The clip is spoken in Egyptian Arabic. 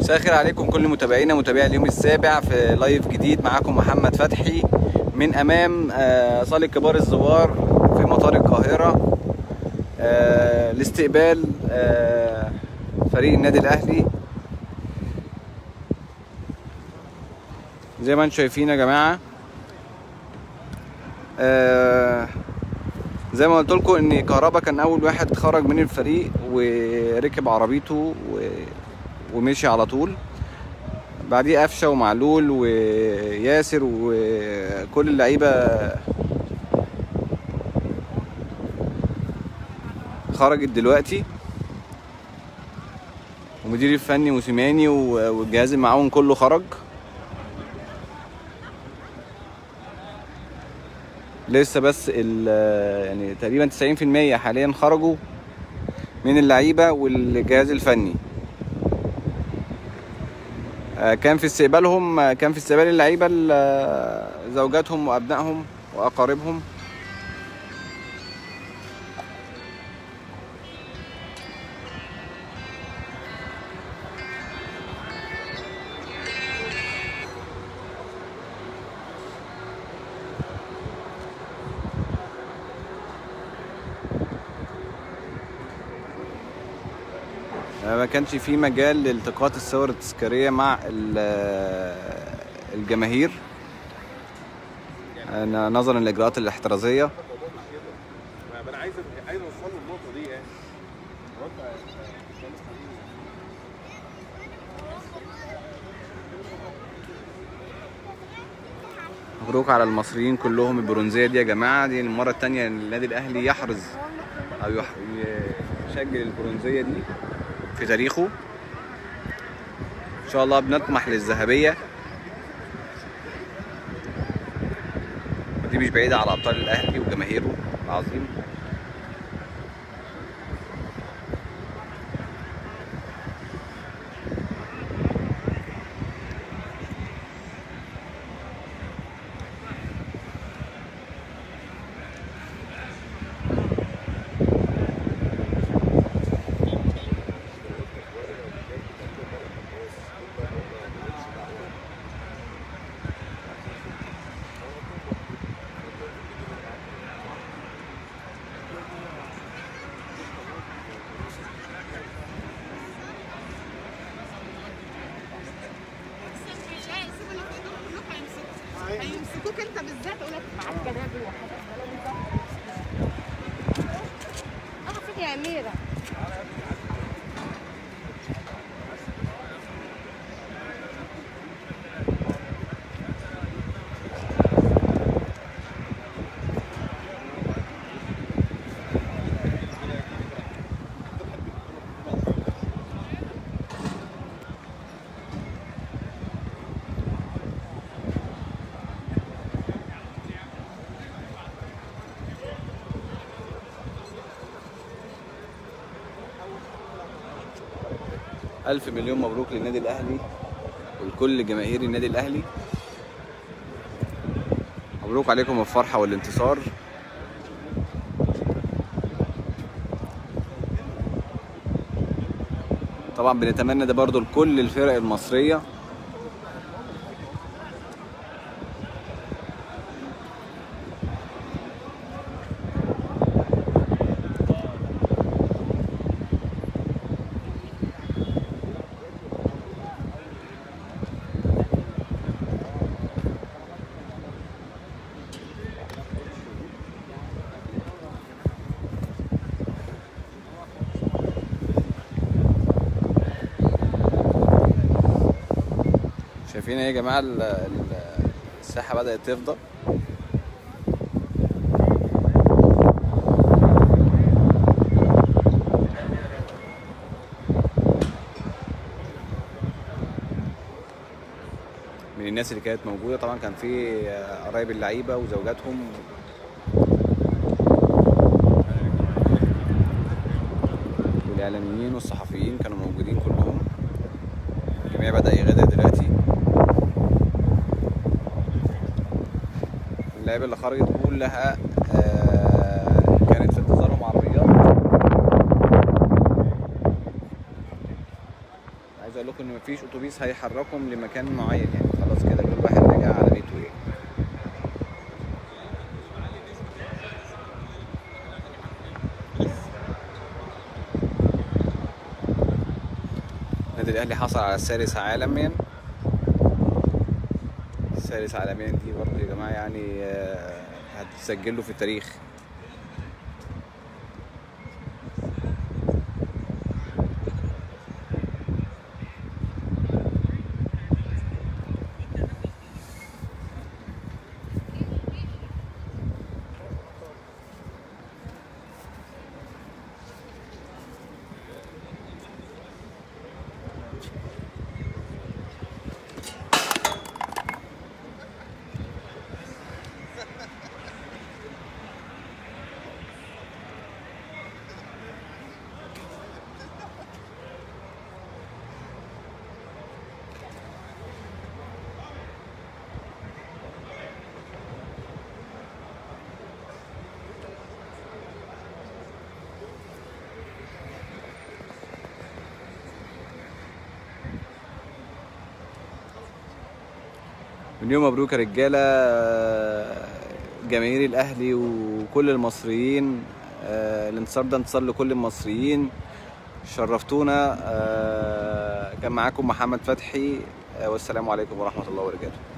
مساء الخير عليكم كل متابعينا متابعي اليوم السابع في لايف جديد معاكم محمد فتحي من امام آه، صالة كبار الزوار في مطار القاهرة آه، لاستقبال آه، فريق النادي الاهلي زي ما انتم شايفين يا جماعة آه، زي ما قلت لكم ان كهربا كان اول واحد خرج من الفريق وركب عربيته و... ومشي على طول بعديه قفشه ومعلول وياسر وكل اللعيبه خرجت دلوقتي ومدير الفني موسيماني و- والجهاز المعاون كله خرج لسه بس ال يعني تقريبا 90% حاليا خرجوا من اللعيبه والجهاز الفني آه، كان في استقبالهم آه، كان في استقبال اللعيبه ال- آه، زوجاتهم وابنائهم واقاربهم آه، ما كانش في مجال لالتقاط الصور التذكاريه مع ال- آه، الجماهير آه، نظرا للاجراءات الاحترازيه ما انا عايز عايز اوصل له النقطه دي يعني هو انت مبروك على المصريين كلهم البرونزيه دي يا جماعه دي المره الثانيه ان النادي الاهلي يحرز او يح- يسجل البرونزيه دي في تاريخه ان شاء الله بنطمح للذهبيه ودي مش بعيده على ابطال الاهلي وجماهيره العظيم هيمسكوك انت بالذات يقول لك معاك جنابل وحاجات اه فين يا اميره ألف مليون مبروك للنادي الأهلي ولكل جماهير النادي الأهلي مبروك عليكم الفرحة والانتصار طبعا بنتمنى ده برضو لكل الفرق المصرية شايفين ايه يا جماعة ال- ال- الساحة بدأت تفضى من الناس اللي كانت موجودة طبعا كان في آه، قرايب اللعيبة وزوجاتهم والإعلاميين والصحفيين كانوا موجودين كلهم الجميع بدأ يغادر دلوقتي اللعيبة اللي خرجت كلها آه، كانت في انتظارهم عربيات عايز اقول لكم لكم ان مفيش اتوبيس هيحركم لمكان معين يعني خلاص كده كل واحد راجع على بيته يعني النادي الاهلي حصل على الثالث عالميا الثالث عالميا دي برضه يا جماعه يعني آه، هتسجله في التاريخ مليون مبروك يا رجاله آه، جماهير الاهلي وكل المصريين آه، الانتصار ده انتصار لكل المصريين شرفتونا آه، كان معاكم محمد فتحي آه، والسلام عليكم ورحمه الله وبركاته